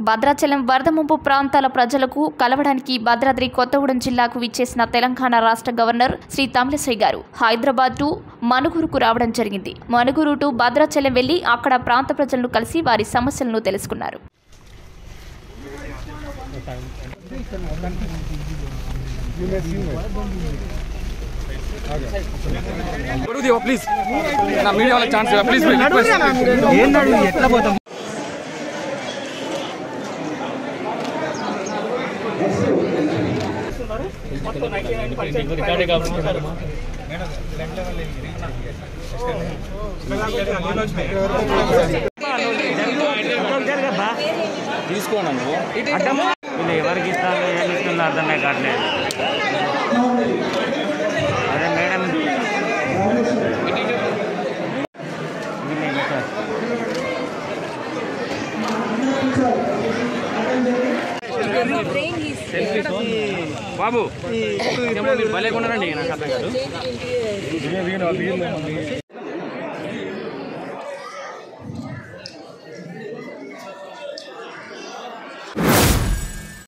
భద్రాచలం వరద ముంపు ప్రాంతాల ప్రజలకు కలవడానికి భద్రాద్రి కొత్తగూడెం జిల్లాకు విచ్చేసిన తెలంగాణ రాష్ట్ర గవర్నర్ శ్రీ తమిళసై గారు హైదరాబాద్ టు మనుగురుకు రావడం జరిగింది మనుగురు టు భద్రాచలం వెళ్లి అక్కడ ప్రాంత ప్రజలను కలిసి వారి సమస్యలను తెలుసుకున్నారు గొడుగు దిగో ప్లీజ్ నా మీడియా వాళ్ళకి ఛాన్స్ ఇవ్వ ప్లీజ్ రిక్వెస్ట్ ఏంటండి ఎట్లా పోతాం తీసుకోండి నువ్వు వీళ్ళు ఎవరికి ఇస్తారు ఏమి ఇస్తుందో అర్థమే కావట్లేదు అదే మేడం వీళ్ళు ఏమి ఇస్తారు? బాబు మీరు భలేకున్నారండి నాకు అర్థం కాదు